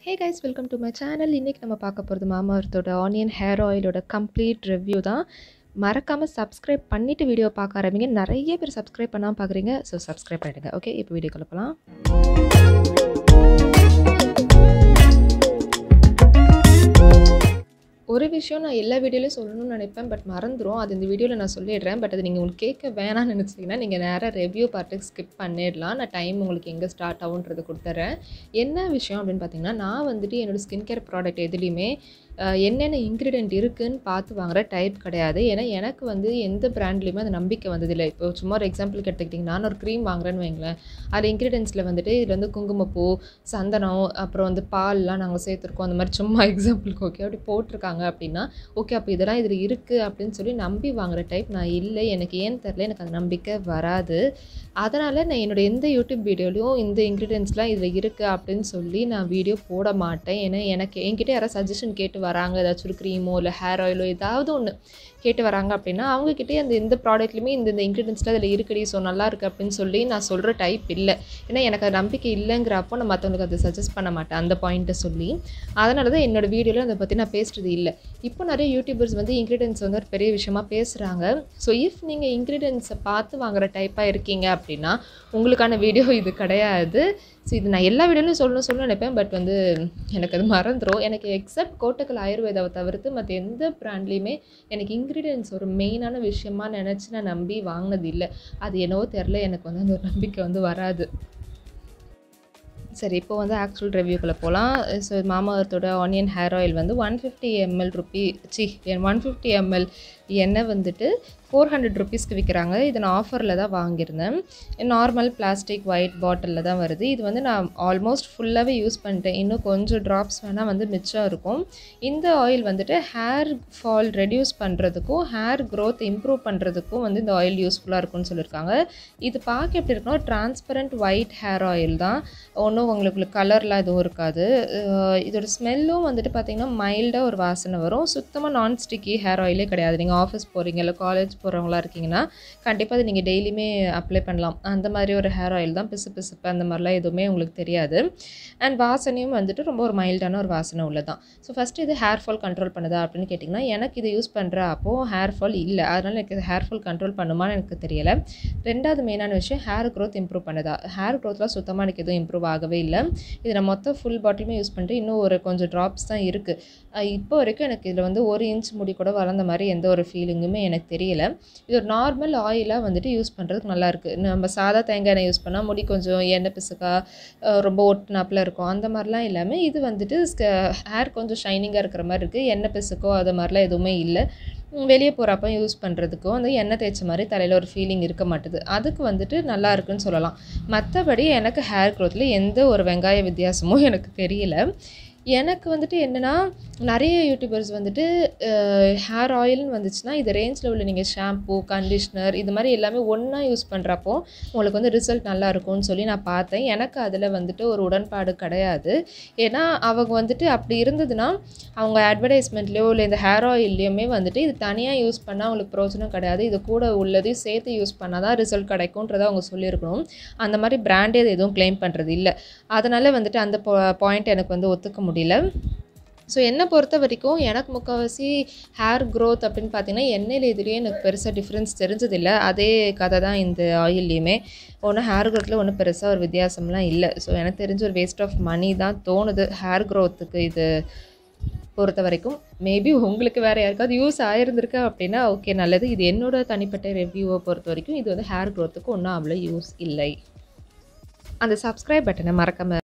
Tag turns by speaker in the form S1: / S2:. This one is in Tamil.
S1: hey guys welcome to my channel இன்றைக்கி நம்ம பார்க்க போகிறது மாமா அர்த்தோட ஆனியன் ஹேர் ஆயிலோட கம்ப்ளீட் ரிவ்யூ தான் மறக்காமல் சப்ஸ்கிரைப் பண்ணிவிட்டு வீடியோ பார்க்க ஆரம்பிங்க நிறைய பேர் சப்ஸ்கிரைப் பண்ணாமல் பார்க்குறீங்க ஸோ சப்ஸ்கிரைப் பண்ணிடுங்க ஓகே இப்போ வீடியோ போகலாம் ஒரு விஷயம் நான் எல்லா வீடியோலையும் சொல்லணும்னு நினைப்பேன் பட் மறந்துடும் அது இந்த வீடியோவில் நான் சொல்லிடுறேன் பட் அது நீங்கள் உங்களுக்கு கேட்க வேணாம்னு நினச்சிங்கன்னா நீங்கள் நேராக ரிவ்யூ பார்ட்டுக்கு ஸ்கிப் பண்ணிடலாம் நான் டைம் உங்களுக்கு எங்கே ஸ்டார்ட் ஆகுன்றது கொடுத்துட்றேன் என்ன விஷயம் அப்படின்னு பார்த்தீங்கன்னா நான் வந்துட்டு என்னோடய ஸ்கின் கேர் ப்ராடக்ட் எதுலேயுமே அஹ், என்னென்ன இன்க்ரீடியன்ட் இருக்குன்னு பார்த்து வாங்குற டைப் கிடையாது ஏன்னா எனக்கு வந்து எந்த பிராண்ட்லேயுமே அந்த நம்பிக்கை வந்ததில்லை இப்போ சும்மா ஒரு எக்ஸாம்பிளுக்கு எடுத்துக்கிட்டிங்கன்னா நான் ஒரு க்ரீம் வாங்குறேன்னு வைங்களேன் அது இன்க்ரீடியன்ஸில் வந்துட்டு இதில் வந்து குங்குமப்பூ சந்தனம் அப்புறம் வந்து பால்லாம் நாங்கள் சேர்த்துருக்கோம் அந்த மாதிரி சும்மா எக்ஸாம்பிளுக்கு ஓகே அப்படி போட்டிருக்காங்க அப்படின்னா ஓகே அப்போ இதெல்லாம் இதில் இருக்குது அப்படின்னு சொல்லி நம்பி வாங்குற டைப் நான் இல்லை எனக்கு ஏன்னு தெரில எனக்கு அந்த நம்பிக்கை வராது அதனால் நான் என்னோட எந்த யூடியூப் வீடியோலையும் இந்த இன்க்ரீடியன்ஸ்லாம் இதில் இருக்குது அப்படின்னு சொல்லி நான் வீடியோ போட மாட்டேன் ஏன்னா எனக்கு என்கிட்ட யாராவது சஜஷன் கேட்டு வராங்க ஏதாச்சும் ஒரு க்ரீமோ இல்லை ஹேர் ஆயிலோ ஏதாவது ஒன்று கேட்டு வராங்க அப்படின்னா அவங்கக்கிட்டே அந்த இந்த ப்ராடக்ட்லையுமே இந்த இந்த இன்க்ரீடியன்ஸ்லாம் அதில் இருக்குடி ஸோ நல்லா இருக்குது அப்படின்னு சொல்லி நான் சொல்கிற டைப் இல்லை ஏன்னா எனக்கு அது நம்பிக்கை இல்லைங்கிறப்போ நான் மற்றவங்களுக்கு அதை சஜஸ்ட் பண்ண மாட்டேன் அந்த பாயிண்ட்டை சொல்லி அதனால தான் என்னோட வீடியோவில் அதை பற்றி நான் பேசுகிறது இல்லை இப்போ நிறைய யூடியூபர்ஸ் வந்து இன்க்ரீடியன்ஸ் வந்து ஒரு பெரிய விஷயமா பேசுகிறாங்க ஸோ இஃப் நீங்கள் இன்க்ரீடியன்ஸை பார்த்து வாங்குற டைப்பாக இருக்கீங்க அப்படின்னா உங்களுக்கான வீடியோ இது கிடையாது ஸோ இது நான் எல்லா வீடியோலையும் சொல்லணும் சொல்லணும்னு நினைப்பேன் பட் வந்து எனக்கு அது மறந்துடும் எனக்கு எக்ஸப்ட் கோட்டக்கல் ஆயுர்வேதாவை தவிர்த்து மற்ற எந்த ப்ராண்ட்லேயுமே எனக்கு இன்க்ரீடியன்ஸ் ஒரு மெயினான விஷயமா நினச்சி நான் நம்பி வாங்கினது இல்லை அது என்னவோ தெரில எனக்கு வந்து அந்த ஒரு நம்பிக்கை வந்து வராது சரி இப்போ வந்து ஆக்சுவல் ரிவ்யூக்குள்ளே போகலாம் ஸோ மாமா அர்த்தோட ஆனியன் ஹேர் ஆயில் வந்து one fifty ML rupees one fifty ML எண்ணெய் வந்துட்டு ஃபோர் ஹண்ட்ரட் ருபீஸ்க்கு விற்கிறாங்க இது நான் ஆஃபரில் தான் வாங்கியிருந்தேன் நார்மல் பிளாஸ்டிக் ஒயிட் பாட்டிலில் தான் வருது இது வந்து நான் ஆல்மோஸ்ட் ஃபுல்லாகவே யூஸ் பண்ணிட்டேன் இன்னும் கொஞ்சம் ட்ராப்ஸ் வேணால் வந்து மிச்சம் இருக்கும் இந்த ஆயில் வந்துட்டு ஹேர் ஃபால் ரெடியூஸ் பண்ணுறதுக்கும் ஹேர் க்ரோத் இம்ப்ரூவ் பண்ணுறதுக்கும் வந்து இந்த ஆயில் யூஸ்ஃபுல்லாக இருக்கும்னு சொல்லியிருக்காங்க இது பார்க்க எப்படி இருக்குன்னா டிரான்ஸ்பரண்ட் ஒயிட் ஹேர் ஆயில் தான் ஒன்றும் உங்களுக்கு கலர்லாம் எதுவும் இருக்காது அஹ் இதோட ஸ்மெல்லும் வந்துட்டு பார்த்திங்கன்னா மைல்டாக ஒரு வாசனை வரும் சுத்தமாக நான் ஸ்டிக்கி ஹேர் ஆயிலே கிடையாது நீங்கள் ஆஃபீஸ் போகிறீங்க இல்லை காலேஜ் போகிறவங்களா இருக்கீங்கன்னா கண்டிப்பாக அது நீங்கள் டெய்லியுமே அப்ளை பண்ணலாம் அந்த மாதிரி ஒரு ஹேர் ஆயில் தான் பிசு பிசுப்பு அந்த மாதிரிலாம் எதுவுமே உங்களுக்கு தெரியாது அண்ட் வாசனையும் வந்துட்டு ரொம்ப ஒரு மைல்டான ஒரு வாசனை உள்ளதான் ஸோ ஃபஸ்ட்டு இது ஹேர் ஃபால் கண்ட்ரோல் பண்ணுதா அப்படின்னு கேட்டிங்கன்னா எனக்கு இதை யூஸ் பண்ணுற அப்போது ஹேர் ஃபால் இல்லை அதனால் எனக்கு இது ஹேர் ஃபால் கண்ட்ரோல் பண்ணுமான்னு எனக்கு தெரியலை ரெண்டாவது மெயினான விஷயம் ஹேர் க்ரோத் இம்ப்ரூவ் பண்ணுதா ஹேர் க்ரோத்லாம் சுத்தமாக எனக்கு எதுவும் இம்ப்ரூவ் ஆகவே இல்லை இது நான் மொத்தம் ஃபுல் பாட்டிலுமே யூஸ் பண்ணிட்டு இன்னும் ஒரு கொஞ்சம் ட்ராப்ஸ் தான் இருக்குது இப்போ வரைக்கும் எனக்கு இதில் வந்து ஒரு இன்ச் முடி கூட வளர்ந்த மாதிரி எந்த ஒரு ஃபீலிங்குமே எனக்கு தெரியல இது ஒரு நார்மல் ஆயிலாக வந்துட்டு யூஸ் பண்ணுறதுக்கு நல்லாயிருக்கு நம்ம சாதா தேங்காய் எண்ணெய் யூஸ் பண்ணால் முடி கொஞ்சம் எண்ணெய் பிசுக்கா அஹ் ரொம்ப ஒட்டினாப்பில் இருக்கும் அந்த மாதிரிலாம் இல்லாமல் இது வந்துட்டு ஹேர் கொஞ்சம் ஷைனிங்காக இருக்கிற மாதிரி இருக்குது எண்ணெய் பிசுக்கோ அது மாதிரிலாம் எதுவுமே இல்லை வெளியே போகிறப்ப யூஸ் பண்ணுறதுக்கும் வந்து எண்ணெய் தேய்ச்ச மாதிரி தலையில் ஒரு ஃபீலிங் இருக்க மாட்டுது அதுக்கு வந்துட்டு நல்லா இருக்குன்னு சொல்லலாம் மற்றபடி எனக்கு ஹேர் க்ரோத்தில் எந்த ஒரு வெங்காய வித்தியாசமும் எனக்கு தெரியல எனக்கு வந்துட்டு என்னென்னா நிறைய யூடியூபர்ஸ் வந்துட்டு ஹேர் ஆயில்னு வந்துச்சுன்னா இது ரேஞ்சில் உள்ள நீங்கள் ஷாம்பூ கண்டிஷ்னர் இது மாதிரி எல்லாமே ஒன்றா யூஸ் பண்ணுறப்போ உங்களுக்கு வந்து ரிசல்ட் நல்லா இருக்கும்னு சொல்லி நான் பார்த்தேன் எனக்கு அதில் வந்துட்டு ஒரு உடன்பாடு கிடையாது ஏன்னா அவங்க வந்துட்டு அப்படி இருந்ததுன்னா அவங்க அட்வர்டைஸ்மெண்ட்லேயோ இல்லை இந்த ஹேர் ஆயில்லையுமே வந்துட்டு இது தனியாக யூஸ் பண்ணால் அவங்களுக்கு பிரோஜனம் கிடையாது இது கூட உள்ளதையும் சேர்த்து யூஸ் பண்ணால் தான் ரிசல்ட் கிடைக்கும்ன்றதை அவங்க சொல்லியிருக்கணும் அந்த மாதிரி பிராண்டே அது எதுவும் க்ளைம் பண்ணுறது இல்லை அதனால் வந்துட்டு அந்த பாயிண்ட் எனக்கு வந்து ஒத்துக்க முடியல ஸோ என்னை பொறுத்த வரைக்கும் எனக்கு முக்கால்வாசி ஹேர் க்ரோத் அப்படின்னு பார்த்தீங்கன்னா எண்ணெயில் இதுலேயே எனக்கு பெருசாக டிஃப்ரென்ஸ் தெரிஞ்சதில்லை அதே கதை தான் இந்த ஆயில்லையுமே ஒன்றும் ஹேர் க்ரோத்தில் ஒன்றும் பெருசாக ஒரு வித்தியாசம்லாம் இல்லை ஸோ எனக்கு தெரிஞ்ச ஒரு வேஸ்ட் ஆஃப் மணி தான் தோணுது ஹேர் க்ரோத்துக்கு இது பொறுத்த வரைக்கும் மேபி உங்களுக்கு வேறு யாருக்காவது யூஸ் ஆயிருந்திருக்கு அப்படின்னா ஓகே நல்லது இது என்னோட தனிப்பட்ட ரிவ்யூவை பொறுத்த வரைக்கும் இது வந்து ஹேர் க்ரோத்துக்கு ஒன்றும் அவ்வளோ யூஸ் இல்லை அந்த சப்ஸ்கிரைப் பட்டனை மறக்காம